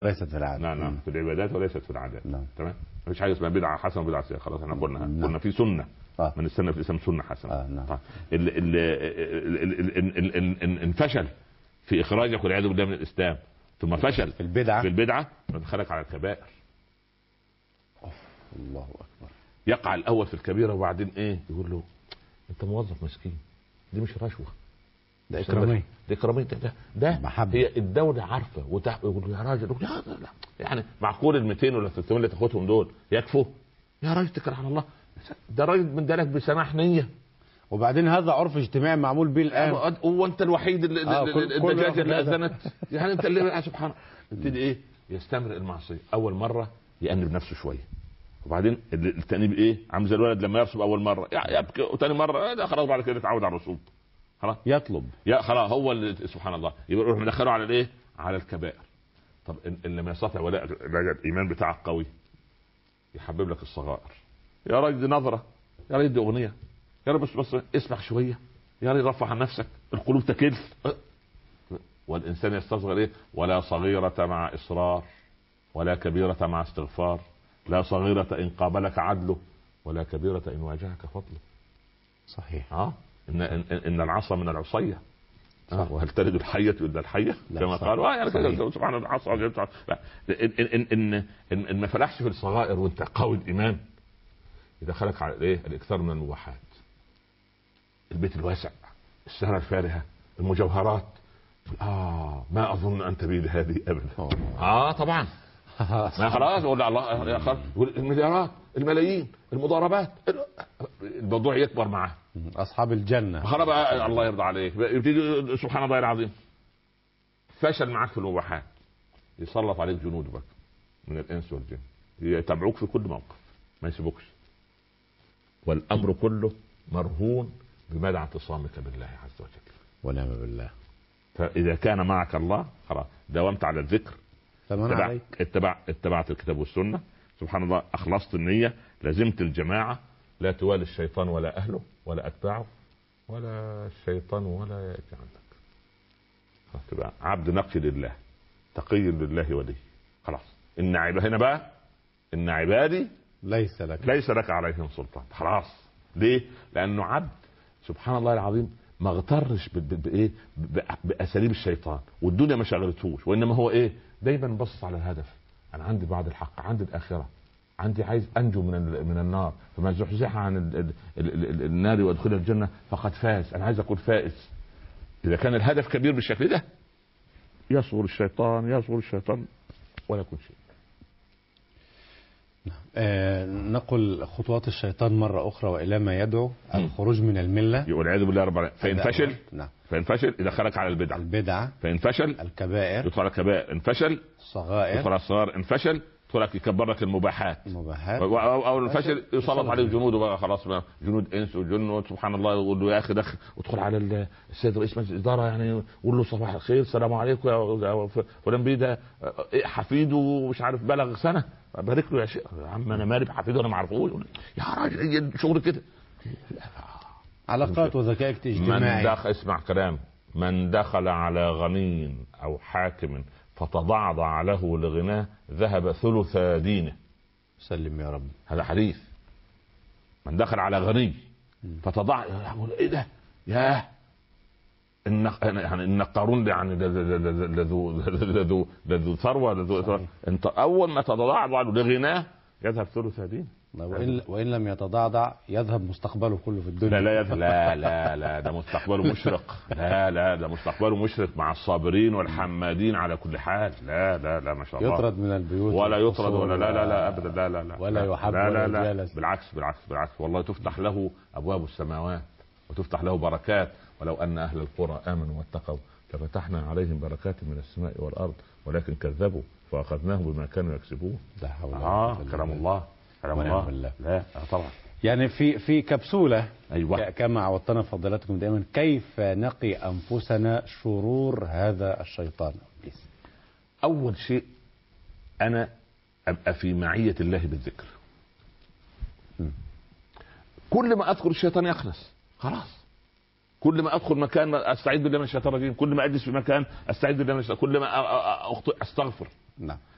ليست في العاده نعم نعم مم. في العبادات وليست في العادات نعم تمام مفيش حاجه اسمها بدعه حسنه وبدعه سيئه خلاص احنا قلنا نعم. قلنا في سنه آه. من السنه في الاسلام سنه حسنه آه، نعم. طيب. ال- ال- ال- ال- ال- ال- ال- ال- ان فشل في اخراجك والعياذ بالله من الاسلام ثم فشل في البدعه في البدعه ندخلك على الكبائر الله اكبر يقع الاول في الكبيره وبعدين ايه يقول له انت موظف مسكين دي مش رشوه ده اكراميه ده اكراميه ده ده, ده محبة. هي الدوله عارفه وتح... يقول له يا راجل يقول لا لا لا يعني معقول ال 200 ولا 300 اللي تاخدهم دول يكفوا يا راجل اتكل على الله ده راجل من دالك بسماح نيه وبعدين هذا عرف اجتماعي معمول به الان هو انت الوحيد اللي آه، كل- كل الدجاجه واحد اللي هذا. اذنت يعني انت اللي سبحان الله يبتدي ايه يستمر المعصيه اول مره يأنب نفسه شويه وبعدين ال- التأنيب ايه عامل زي الولد لما يرسب اول مره يع- يبكي وثاني مره آه، ده خلاص بعد كده يتعود على الرسوب خلاص يطلب يا خلاص هو اللي سبحان الله يبقى يروح مدخله على الايه على الكبائر طب إن- ان لم يستطع ولا لا- الايمان بتاعك قوي يحبب لك الصغائر يا راجل دي نظره يا راجل دي اغنيه يا راجل بس بس اسمع شويه يا راجل رفع عن نفسك القلوب تكل أه. والانسان يستصغر ايه ولا صغيره مع اصرار ولا كبيره مع استغفار لا صغيره ان قابلك عدله ولا كبيره ان واجهك فضله صحيح اه ان ان, إن العصا من العصيه صح. آه. وهل تلد الحية إلا الحية لا، كما صح. قالوا آه يعني كده صحيح. سبحان الله العصا لا إن إن إن إن, إن ما فلحش في الصغائر وأنت قوي الإيمان يدخلك على الإيه؟ الإكثار من المباحات البيت الواسع السهرة الفارهة المجوهرات آه ما أظن أن تبيد هذه أبدا آه طبعا ما خلاص ولا الله يا خلاص يقول المليارات الملايين المضاربات الموضوع يكبر معاه اصحاب الجنه خلاص بقى الله يرضى عليك بقى يبتدي سبحان الله العظيم فشل معاك في المباحات يسلط عليك جنود بقى من الانس والجن يتابعوك في كل موقف ما يسيبوكش والامر كله مرهون بمدى اعتصامك بالله عز وجل ونعم بالله فاذا كان معك الله خلاص داومت على الذكر فمن اتبع عليك اتبع اتبعت الكتاب والسنه سبحان الله اخلصت النيه لزمت الجماعه لا توالي الشيطان ولا اهله ولا اتباعه ولا الشيطان ولا ياتي عندك خلاص تبقى عبد نقي لله تقي لله ولي خلاص ان عباد هنا بقى ان عبادي ليس لك ليس لك عليهم سلطان خلاص ليه؟ لانه عبد سبحان الله العظيم ما اغترش ب- ب- بايه؟ ب- باساليب الشيطان والدنيا ما شغلتهوش وانما هو ايه؟ دايما بص على الهدف انا عندي بعد الحق عندي الاخره عندي عايز انجو من ال- من النار فما زحزح عن ال- ال- ال- ال- النار وادخل الجنه فقد فاز انا عايز اكون فائز اذا كان الهدف كبير بالشكل ده يصغر الشيطان يصغر الشيطان ولا يكون شيء آه نقل خطوات الشيطان مرة أخرى وإلى ما يدعو الخروج من الملة والعياذ بالله رب العالمين فان هذا فشل أول. نعم فان فشل يدخلك على البدعه البدعة فان فشل الكبائر يدخل على الكبائر ان فشل يدخل الصغائر على الصغار ان فشل يدخل لك يكبر لك المباحات المباحات او او أو الفشل فشل. يسلط عليك جنوده بقى خلاص بقى جنود انس وجن سبحان الله يقول له يا اخي دخل ادخل على ال- السيد رئيس مجلس الاداره يعني يقول له صباح الخير السلام عليكم يا يا ف- فلان بيه ده إيه حفيده مش عارف بلغ سنه بارك له يا شيخ يا عم انا مالي بحفيده انا ما اعرفوش يقول يا راجل هي شغل كده علاقات وذكاء من اجتماعي دخل اسمع كلام من دخل على غني او حاكم فتضعضع له لغناه ذهب ثلث دينه سلم يا رب هذا حديث من دخل على غني فتضع يقول ايه ده ياه ان يعني ان قارون ده يعني ده- ده- ده- ده- ده ذو ده ذو ده ذو ثروه ده ذو صحيح. انت اول ما تتضعضع له لغناه يذهب ثلث دينه وإن, وإن لم يتضعضع يذهب مستقبله كله في الدنيا لا لا يذهب لا لا لا ده مستقبله مشرق لا لا ده مستقبله مشرق مع الصابرين والحمادين على كل حال لا لا لا ما شاء الله يطرد من البيوت ولا يطرد والقصور ولا لا لا لا ابدا لا لا لا ولا لا يحب لا لا, ولا لا يجالس. بالعكس بالعكس بالعكس والله تفتح له ابواب السماوات وتفتح له بركات ولو ان اهل القرى امنوا واتقوا لفتحنا عليهم بركات من السماء والارض ولكن كذبوا فاخذناهم بما كانوا يكسبون لا حول ولا اه قوة إلا كلام بالله. الله كلام ونعم الله بالله. لا آه طبعا يعني في في كبسولة ايوه ك- كما عودتنا فضيلتكم دائما كيف نقي أنفسنا شرور هذا الشيطان إبليس اول شيء انا ابقى في معيه الله بالذكر مم. كل ما ادخل الشيطان يخنس خلاص كل ما ادخل مكان استعيذ بالله من الشيطان الرجيم كل ما اجلس في مكان استعيذ بالله من الشيطان كل ما أ- أ- أ- اخطئ استغفر نعم